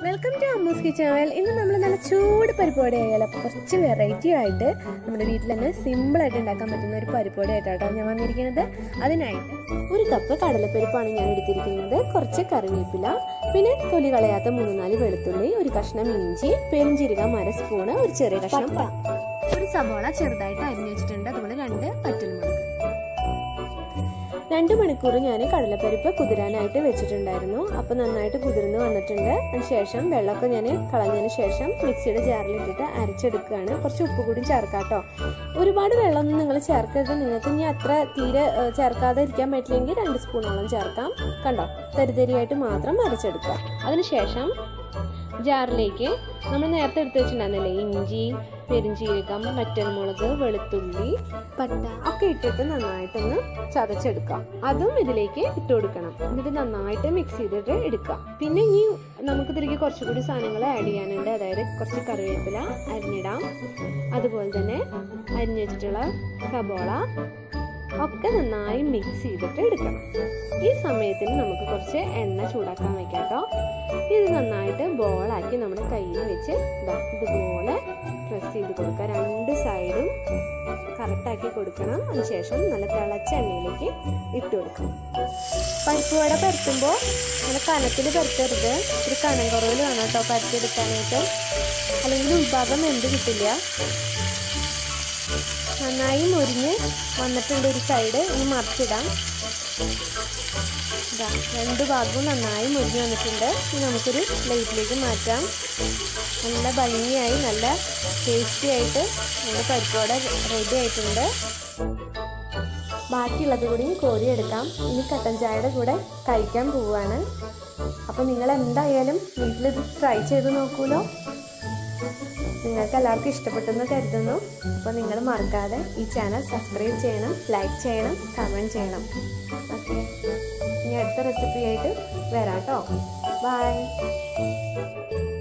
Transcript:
welcome to Ammu's kitchen ഇന്ന് നമ്മൾ നല്ല ചൂട് പരിപ്പോടി ആയാലും കുറച്ച് വെറൈറ്റി ആയിട്ട് നമ്മുടെ വീട്ടിൽ തന്നെ സിമ്പിളായിട്ട് ഉണ്ടാക്കാൻ പറ്റുന്ന ഒരു പരിപ്പോടി ആയിട്ടാട്ടോ ഞാൻ വന്നിരിക്കുന്നത് അതിനായിട്ട് ഒരു കപ്പ് കടലപ്പരിപ്പാണ് ഞാൻ എടുത്തിരിക്കുന്നത് കുറച്ച് കറിവേപ്പില പിന്നെ തൊലി കളയാത്ത മൂന്ന് നാല് വെളുത്തുള്ളി ഒരു കഷ്ണം ഇഞ്ചി പെരുംജീരക മര സ്പൂണ് ഒരു ചെറിയ കഷ്ണം പ- ഒരു സബോള ചെറുതായിട്ട് അരിഞ്ഞു വെച്ചിട്ടുണ്ട് അതുപോലെ രണ്ട് പറ്റൽമുളക് രണ്ട് മണിക്കൂർ ഞാൻ കടലപ്പരിപ്പ് കുതിരാനായിട്ട് വെച്ചിട്ടുണ്ടായിരുന്നു അപ്പോൾ നന്നായിട്ട് കുതിർന്ന് വന്നിട്ടുണ്ട് അതിനുശേഷം വെള്ളമൊക്കെ ഞാൻ കളഞ്ഞതിന് ശേഷം മിക്സിയുടെ ജാറിലിട്ടിട്ട് അരച്ചെടുക്കുകയാണ് കുറച്ച് ഉപ്പ് കൂടി ചേർക്കാം കേട്ടോ ഒരുപാട് വെള്ളമൊന്നും നിങ്ങൾ ചേർക്കരുത് നിങ്ങൾക്ക് ഇനി അത്ര തീരെ ഏഹ്, ചേർക്കാതെ ഇരിക്കാൻ പറ്റില്ലെങ്കിൽ രണ്ട് സ്പൂണോളം ചേർക്കാം കണ്ടോ തരിതരിയായിട്ട് മാത്രം അരച്ചെടുക്കുക അതിനുശേഷം ജാറിലേക്ക് നമ്മൾ നേരത്തെ എടുത്ത് വെച്ചിട്ടുണ്ടായിരുന്നില്ലേ ഇഞ്ചി പെരിഞ്ചീരകം വറ്റൽമുളക് വെളുത്തുള്ളി പട്ട ഒക്കെ ഇട്ടിട്ട് നന്നായിട്ടൊന്ന് ചതച്ചെടുക്കാം അതും ഇതിലേക്ക് ഇട്ട് കൊടുക്കണം എന്നിട്ട് നന്നായിട്ട് മിക്സ് ചെയ്തിട്ട് എടുക്കാം പിന്നെ ഇനി നമുക്ക് ഇതിലേക്ക് കുറച്ചുകൂടി സാധനങ്ങൾ ആഡ് ചെയ്യാനുണ്ട് അതായത് കുറച്ച് കറിവേപ്പില അരിഞ്ഞിടാം അതുപോലെ തന്നെ അരിഞ്ഞു വെച്ചിട്ടുള്ള സബോള ഒക്കെ നന്നായി മിക്സ് ചെയ്തിട്ട് എടുക്കണം ഈ സമയത്തിന് നമുക്ക് കുറച്ച് എണ്ണ ചൂടാക്കാൻ വെക്കാം കേട്ടോ ഇത് നന്നായിട്ട് ബോളാക്കി നമ്മുടെ കയ്യിൽ വെച്ച് ദാ ഇതുപോലെ പ്രസ് ചെയ്ത് കൊടുക്കുക രണ്ട് സൈഡും കറക്റ്റാക്കി കൊടുക്കണം അതിനുശേഷം നല്ല തിളച്ച എണ്ണയിലേക്ക് ഇട്ട് കൊടുക്കണം പരിപ്പ് വട പരത്തുമ്പോൾ നല്ല കനത്തിൽ പരത്തരുത് ഒരു കനം കുറവിൽ വേണം കേട്ടോ പരത്തിയെടുക്കാനായിട്ട് അല്ലെങ്കിൽ ഉൾഭാഗം എന്ത് കിട്ടില്ല നന്നായി മുരിഞ്ഞ് വന്നിട്ടുണ്ട് ഒരു സൈഡ് ഇനി മറിച്ചിടാം ഇതാ രണ്ട് ഭാഗവും നന്നായി മുരിഞ്ഞ് വന്നിട്ടുണ്ട് ഇനി നമുക്കൊരു പ്ലേറ്റിലേക്ക് മാറ്റാം നല്ല ഭംഗിയായി നല്ല ടേസ്റ്റി ആയിട്ട് നമ്മുടെ പരിപ്പോടെ റെഡി ആയിട്ടുണ്ട് ബാക്കിയുള്ളത് കൂടി കോരിയെടുക്കാം ഇനി കട്ടൻ ചായയുടെ കൂടെ കഴിക്കാൻ പോവുകയാണ് അപ്പോൾ നിങ്ങൾ എന്തായാലും വീട്ടിലിത് ട്രൈ ചെയ്ത് നോക്കൂലോ നിങ്ങൾക്ക് എല്ലാവർക്കും ഇഷ്ടപ്പെട്ടെന്ന് കരുതുന്നു അപ്പോൾ നിങ്ങൾ മറക്കാതെ ഈ ചാനൽ സബ്സ്ക്രൈബ് ചെയ്യണം ലൈക്ക് ചെയ്യണം കമൻറ്റ് ചെയ്യണം ഓക്കെ ഇനി അടുത്ത റെസിപ്പി ആയിട്ട് വരാം കേട്ടോ ബൈ